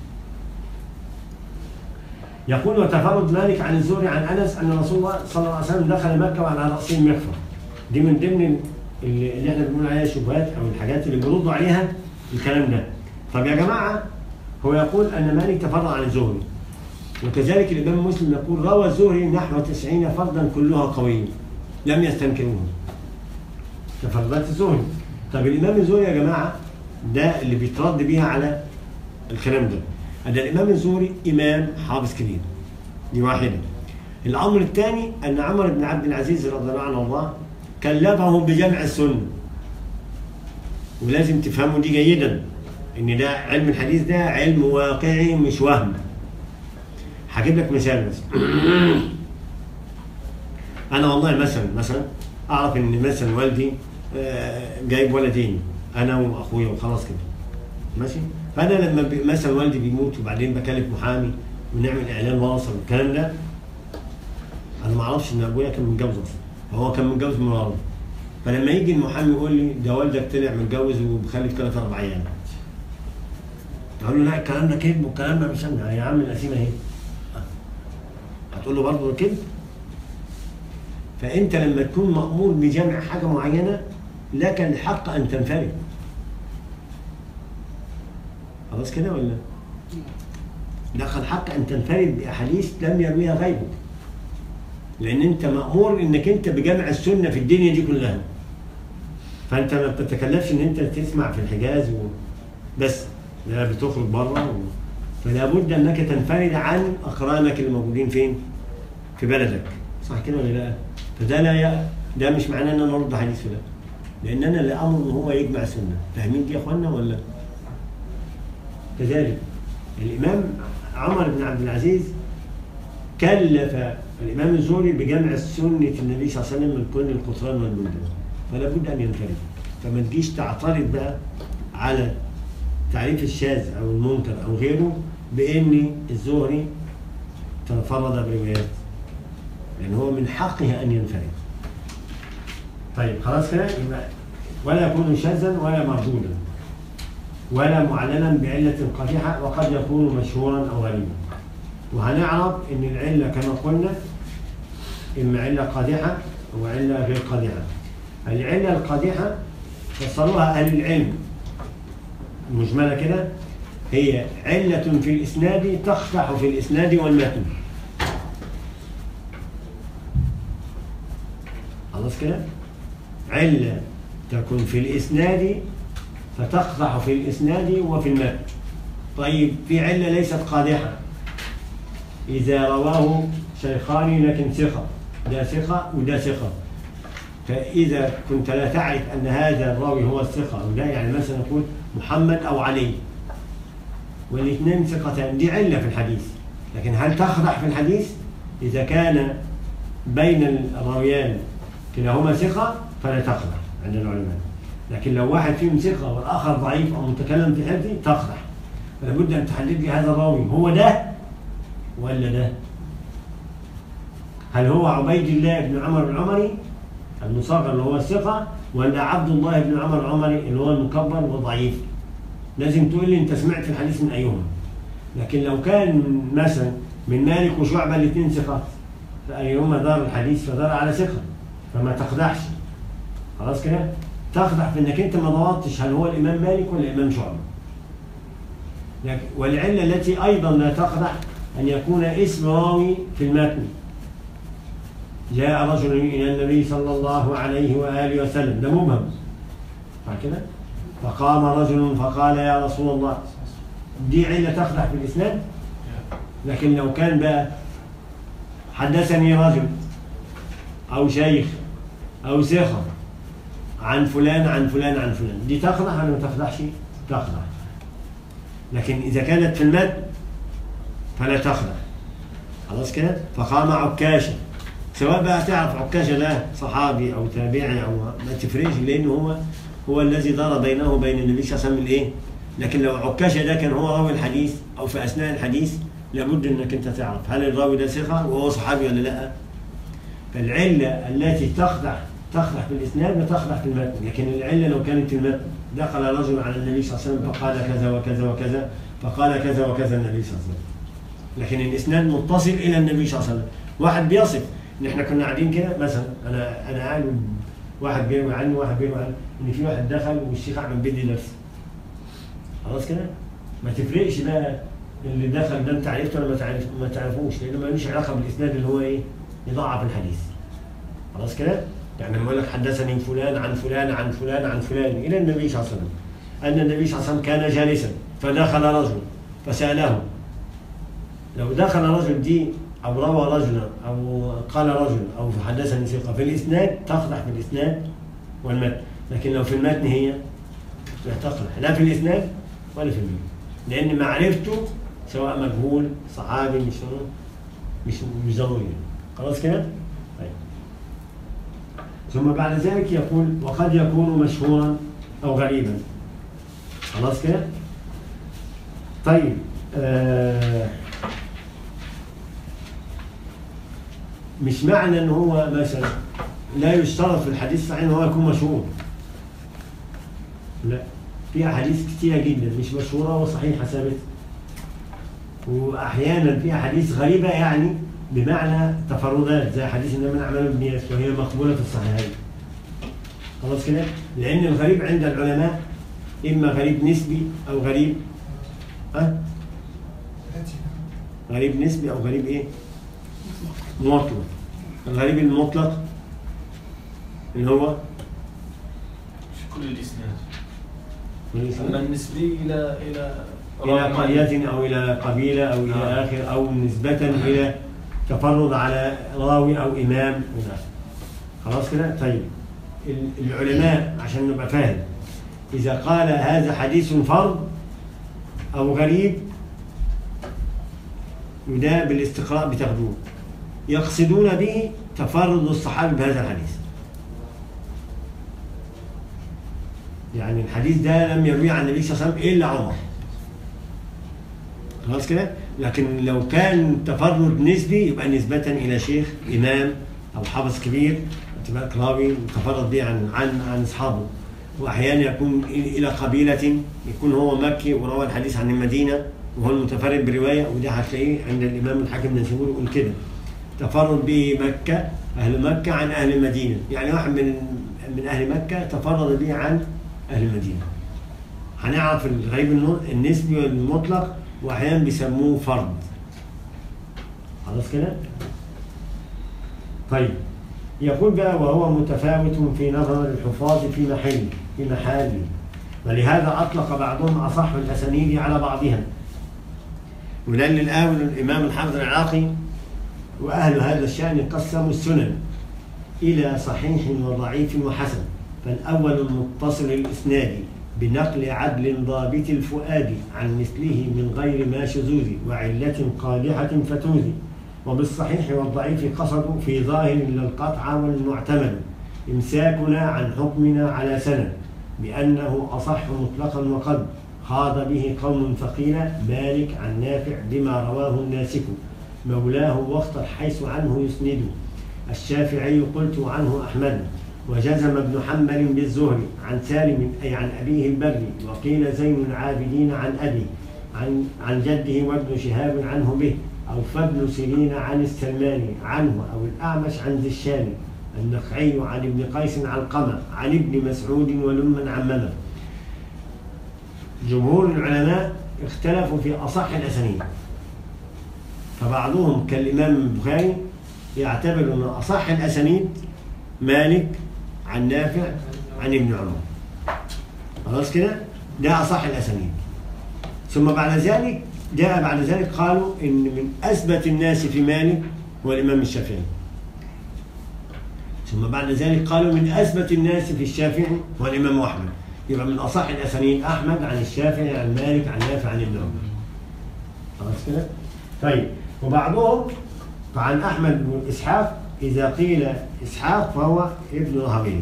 يقول وتفرد مالك عن الزهري عن انس ان رسول الله صلى الله عليه وسلم دخل مكه وعلى راسه مغفر دي من ضمن اللي اللي احنا بنقول عليها شبهات او الحاجات اللي بيردوا عليها الكلام ده طب يا جماعه هو يقول ان مالك تفرد عن الزهري وكذلك الامام مسلم يقول روى الزهري نحو 90 فردا كلها قويه لم يستنكروه تفردات الزهري طب الامام الزهري يا جماعه ده اللي بيترد بيها على الكلام ده أن الإمام الزهري إمام حافظ كبير دي واحدة الأمر الثاني أن عمر بن عبد العزيز رضي الله عنه الله كلفه بجمع السنة ولازم تفهموا دي جيدا إن ده علم الحديث ده علم واقعي مش وهم هجيب لك مثال بس أنا والله مثلا مثلا أعرف إن مثلا والدي آه، جايب ولدين أنا وأخويا وخلاص كده ماشي فانا لما بي- مثلا والدي بيموت وبعدين بكلف محامي ونعمل اعلان وراثه والكلام ده انا ما اعرفش ان ابويا كان متجوز اصلا هو كان متجوز من ورا فلما يجي المحامي يقول لي ده والدك طلع متجوز ومخلف ثلاث اربع عيال اقول له لا الكلام ده كذب والكلام ده مش انا يا عم القسيمه اهي هتقول له برضه ده كذب فانت لما تكون مامور بجمع حاجه معينه لك الحق ان تنفرد خلاص كده ولا لك الحق ان تنفرد باحاديث لم يرويها غيرك لان انت مامور انك انت بجمع السنه في الدنيا دي كلها فانت ما بتتكلفش ان انت تسمع في الحجاز و... بس لا بتخرج بره و... فلا بد انك تنفرد عن اقرانك الموجودين فين في بلدك صح كده ولا لا فده لا ي... ده مش معناه ان انا ارد حديث لا لان انا اللي امر ان هو يجمع سنه فاهمين دي يا اخوانا ولا كذلك الإمام عمر بن عبد العزيز كلف الإمام الزهري بجمع سنة النبي صلى الله عليه وسلم من كل القطران والبلدان فلا بد أن ينفرد فما تجيش تعترض بقى على تعريف الشاذ أو المنكر أو غيره بأن الزهري تفرد بروايات لأن هو من حقه أن ينفرد طيب خلاص كده يبقى ولا يكون شاذا ولا مردودا ولا معلنا بعلة قادحة وقد يكون مشهورا أو غريبا وهنعرف أن العلة كما قلنا إما علة قادحة وعلة غير قادحة العلة القادحة فسروها أهل العلم مجملة كده هي علة في الإسناد تقدح في الإسناد والمتن خلاص كده علة تكون في الإسناد فتقدح في الإسناد وفي المتن طيب في علة ليست قادحة إذا رواه شيخان لكن ثقة ده ثقة وده ثقة فإذا كنت لا تعرف أن هذا الراوي هو الثقة أو لا يعني مثلا نقول محمد أو علي والاثنين ثقتان دي علة في الحديث لكن هل تخضع في الحديث إذا كان بين الراويان كلاهما ثقة فلا تخضع عند العلماء لكن لو واحد فيهم ثقة والآخر ضعيف أو متكلم في حفظه تخضع فلا بد أن تحدد لي هذا الراوي هو ده ولا ده هل هو عبيد الله بن عمر العمري المصغر اللي هو الثقة ولا عبد الله بن عمر العمري اللي هو المكبر وضعيف لازم تقول لي انت سمعت الحديث من ايهما لكن لو كان مثلا من مالك وشعبة الاثنين ثقات فأيهما دار الحديث فدار على ثقة فما تخدعش خلاص كده تخدع في انك انت ما ضبطتش هل هو الامام مالك ولا الامام شعبة لكن والعلة التي ايضا لا تخدع ان يكون اسم راوي في المتن جاء رجل الى النبي صلى الله عليه واله وسلم ده مبهم صح كده فقام رجل فقال يا رسول الله دي علة تخدع في الاسناد لكن لو كان بقى حدثني رجل أو شيخ أو ثقة عن فلان عن فلان عن فلان دي تخضع ولا ما تخضعش؟ تخضع لكن إذا كانت في المتن فلا تخضع خلاص كده؟ فقام عكاشة سواء بقى تعرف عكاشة ده صحابي أو تابعي أو ما تفرقش لأنه هو هو الذي دار بينه وبين النبي صلى الله عليه وسلم الإيه؟ لكن لو عكاشة ده كان هو راوي الحديث أو في أثناء الحديث لابد انك انت تعرف هل الراوي ده ثقه وهو صحابي ولا لا فالعله التي تخضع تخضع في الاسناد وتخضع في المتن لكن العله لو كانت في المتن دخل رجل على النبي صلى الله عليه وسلم فقال كذا وكذا وكذا فقال كذا وكذا النبي صلى الله عليه وسلم لكن الاسناد متصل الى النبي صلى الله عليه وسلم واحد بيصف ان احنا كنا قاعدين كده مثلا انا انا قاعد واحد بيروي عني واحد بيروي عني ان في واحد دخل والشيخ احمد بيدي درس خلاص كده ما تفرقش بقى اللي دخل ده انت عرفته ولا ما تعرف ما تعرفوش لانه ملوش علاقه بالاسناد اللي هو ايه يضعف الحديث خلاص كده يعني لما يقول لك حدثني فلان عن فلان عن فلان عن فلان الى النبي صلى الله عليه وسلم ان النبي صلى الله عليه وسلم كان جالسا فدخل رجل فساله لو دخل رجل دي او روى رجلا او قال رجل او حدثني ثقه في الاسناد تخضع في الاسناد والمتن لكن لو في المتن هي لا تخضع لا في الاسناد ولا في المتن لان معرفته سواء مجهول صحابي مش مش مش ضروري خلاص كده؟ طيب. ثم بعد ذلك يقول وقد يكون مشهورا او غريبا خلاص كده؟ طيب آه مش معنى ان هو مثلا لا يشترط في الحديث الصحيح ان هو يكون مشهور لا في احاديث كتيره جدا مش مشهوره وصحيحه ثابته واحيانا في احاديث غريبه يعني بمعنى تفردات زي حديث انما الاعمال بالنيات وهي مقبوله في الصحيحين خلاص كده لان الغريب عند العلماء اما غريب نسبي او غريب ها غريب نسبي او غريب ايه مطلق الغريب المطلق اللي هو في كل الاسناد الإسلام. اما النسبي الى الى إلى راوي قرية أو إلى قبيلة أو إلى نعم. آخر أو نسبة إلى تفرد على راوي أو إمام إلى آخره. خلاص كده؟ طيب ال- العلماء عشان نبقى فاهم إذا قال هذا حديث فرد أو غريب وده بالاستقراء بتاخدوه يقصدون به تفرد الصحابي بهذا الحديث يعني الحديث ده لم يرويه عن النبي صلى الله عليه وسلم إلا عمر خلاص كده لكن لو كان تفرد نسبي يبقى نسبة إلى شيخ إمام أو حافظ كبير تبقى راوي تفرد به عن عن عن أصحابه وأحيانا يكون إلى قبيلة يكون هو مكي وروى الحديث عن المدينة وهو المتفرد برواية وده هتلاقيه عند الإمام الحاكم بن نسيبور يقول كده تفرد به مكة أهل مكة عن أهل المدينة يعني واحد من من أهل مكة تفرد به عن أهل المدينة هنعرف الغريب النو- النسبي والمطلق واحيانا بيسموه فرد خلاص كده طيب يقول بقى وهو متفاوت في نظر الحفاظ في محل في محله ولهذا اطلق بعضهم اصح الاسانيد على بعضها ولان الاول الامام الحافظ العراقي واهل هذا الشان قسموا السنن الى صحيح وضعيف وحسن فالاول المتصل الاسناد بنقل عدل ضابط الفؤاد عن مثله من غير ما شذوذ وعلة قادحة فتوذ وبالصحيح والضعيف قصدوا في ظاهر للقطع والمعتمد إمساكنا عن حكمنا على سند بأنه أصح مطلقا وقد خاض به قوم ثقيل مالك عن نافع بما رواه الناسك مولاه واختر حيث عنه يسند الشافعي قلت عنه أحمد وجزم ابن حنبل بالزهري عن سالم أي عن أبيه البر وقيل زين العابدين عن أبي عن عن جده وابن شهاب عنه به أو فابن سيرين عن السلماني عنه أو الأعمش عن ذي الشام النخعي عن ابن قيس علقمة عن ابن مسعود ولمن عممه جمهور العلماء اختلفوا في أصح الأسانيد فبعضهم كالإمام البخاري يعتبر أن أصح الأسانيد مالك عن نافع عن ابن عمر خلاص كده ده أصح الأسانيد ثم بعد ذلك جاء بعد ذلك قالوا إن من أثبت الناس في مالك هو الإمام الشافعي ثم بعد ذلك قالوا من أثبت الناس في الشافعي هو الإمام أحمد يبقى من أصح الأسانيد أحمد عن الشافعي عن مالك عن نافع عن ابن عمر خلاص كده طيب وبعضهم فعن أحمد بن إسحاق إذا قيل إسحاق فهو ابن راهويه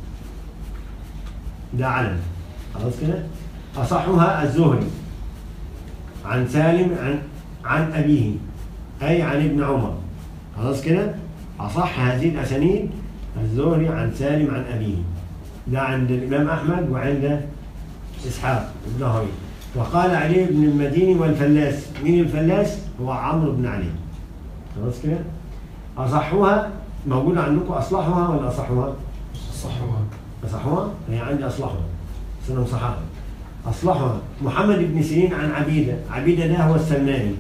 ده علم خلاص كده أصحها الزهري عن سالم عن عن أبيه أي عن ابن عمر خلاص كده أصح هذه الأسانيد الزهري عن سالم عن أبيه ده عند الإمام أحمد وعند إسحاق بن راهويه وقال علي بن المديني والفلاس مين الفلاس هو عمرو بن علي خلاص كده أصحها موجودة عندكم أصلحها ولا أصحها؟ صحوها أصحها؟ هي عندي أصلحها سنة صحاحة أصلحها محمد بن سيرين عن عبيدة عبيدة ده هو السلماني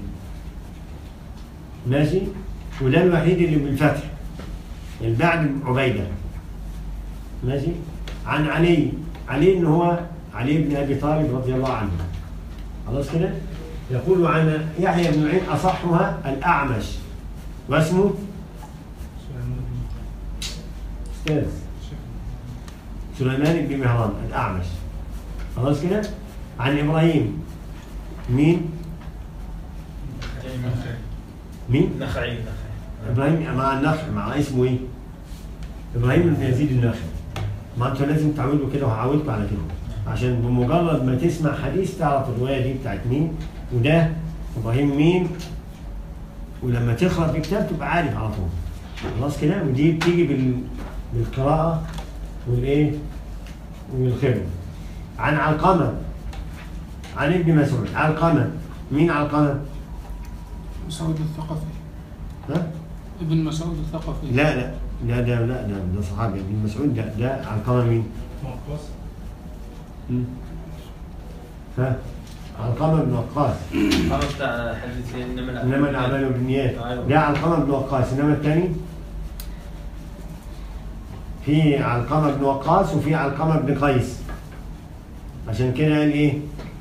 ماشي وده الوحيد اللي بالفتح اللي بعد عبيدة ماشي عن علي علي إن هو علي بن أبي طالب رضي الله عنه خلاص كده يقول عن يحيى بن معين أصحها الأعمش واسمه أستاذ سليمان بن مهران الأعمش خلاص كده عن إبراهيم مين مين نخعي نخعي إبراهيم مع النخع مع اسمه إيه إبراهيم بن يزيد النخعي ما أنتوا لازم تعودوا كده وهعودكم على كده عشان بمجرد ما تسمع حديث تعرف الرواية دي بتاعت مين وده إبراهيم مين ولما تقرأ في كتاب تبقى عارف على طول خلاص كده ودي بتيجي بال... بالقراءة والإيه والخبرة عن علقمة عن ابن مسعود علقمة مين علقمة؟ مسعود الثقفي ها؟ ابن مسعود الثقفي لا لا لا ده لا ده ده صحابي ابن مسعود ده ده علقمة مين؟ مم. ها؟ علقمة بن وقاص خلاص بتاع حديث انما انما الاعمال بالنيات أيوة. ده علقمة بن وقاص انما الثاني في علقمة بن وقاص وفي علقمة بن قيس عشان كده قال ايه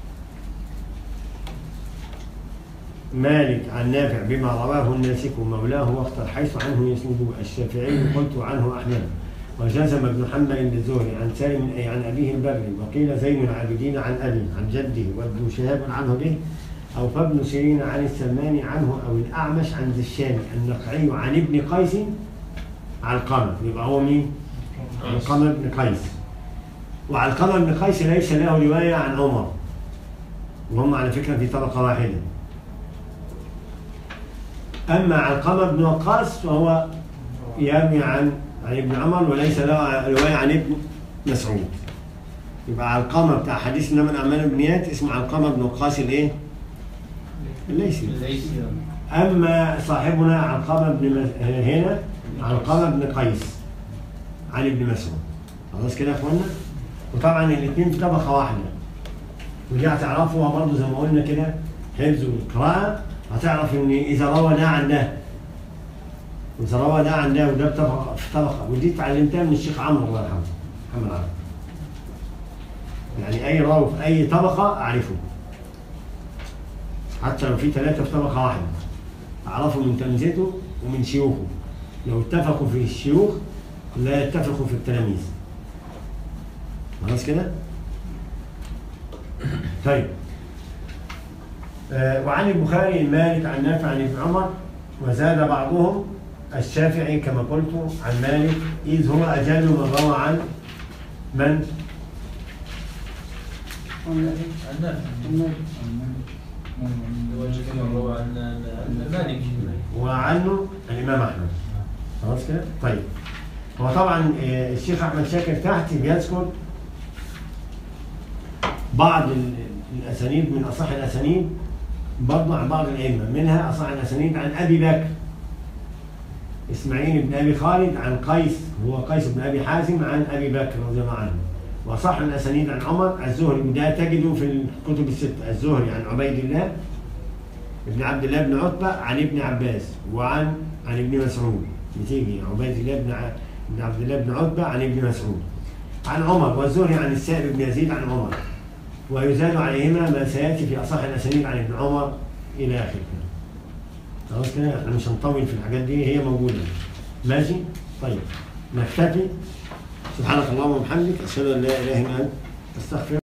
مالك عن نافع بما رواه الناسك مولاه واختر حيث عنه يسند الشافعي قلت عنه احمد وجزم ابن حنبل الزهري عن سالم اي عن ابيه البري وقيل زين العابدين عن ابي عن جده وابن شهاب عنه به او فابن سيرين عن السلماني عنه او الاعمش عن ذي الشام النقعي عن ابن قيس علقمه يبقى هو مين؟ علقمه بن قيس وعلقمه بن قيس ليس له روايه عن عمر وهم على فكره في طبقه واحده اما علقمه بن وقاص فهو يروي عن عن ابن عمر وليس له روايه عن ابن مسعود يبقى علقمه بتاع حديث انما الاعمال بالنيات اسمه علقمه بن وقاص الايه؟ الليثي ليس اما صاحبنا علقمه بن مس- هنا علقمه بن قيس عن ابن مسعود خلاص كده يا اخوانا وطبعا الاثنين في طبقه واحده ودي هتعرفوها برضه زي ما قلنا كده حفظ والقراءه هتعرف ان اذا روى ده عن ده واذا روى ده عن ده وده بطبقه في طبقه ودي اتعلمتها من الشيخ عمرو الله يرحمه محمد عمرو يعني اي راوي في اي طبقه اعرفه حتى لو في ثلاثه في طبقه واحده اعرفه من تلامذته ومن شيوخه لو اتفقوا في الشيوخ لا يتفقوا في التلاميذ خلاص كده طيب آه وعن البخاري مالك عن نافع عن ابن عمر وزاد بعضهم الشافعي كما قلت عن مالك إذ هو أجل من روى عن من عن مالك وعنه الإمام أحمد خلاص كده طيب هو طبعا آه، الشيخ أحمد شاكر تحت بيذكر بعض ال- الاسانيد من اصح الاسانيد برضه عن بعض الائمه منها اصح الاسانيد عن ابي بكر اسماعيل بن ابي خالد عن قيس هو قيس بن ابي حازم عن ابي بكر رضي الله عنه وصح الاسانيد عن عمر الزهري وده تجده في الكتب السته الزهري عن عبيد الله ابن عبد الله بن عتبه عن ابن عباس وعن عن ابن مسعود بتيجي عبيد الله بن ع- بن عبد الله بن عتبه عن ابن مسعود عن عمر والزهري عن السائب بن يزيد عن عمر ويزاد عليهما ما سياتي في اصح الاسانيد عن ابن عمر الى اخره خلاص كده احنا مش هنطول في الحاجات دي هي موجوده ماشي طيب نكتفي سبحانك اللهم وبحمدك اشهد ان لا اله الا انت استغفرك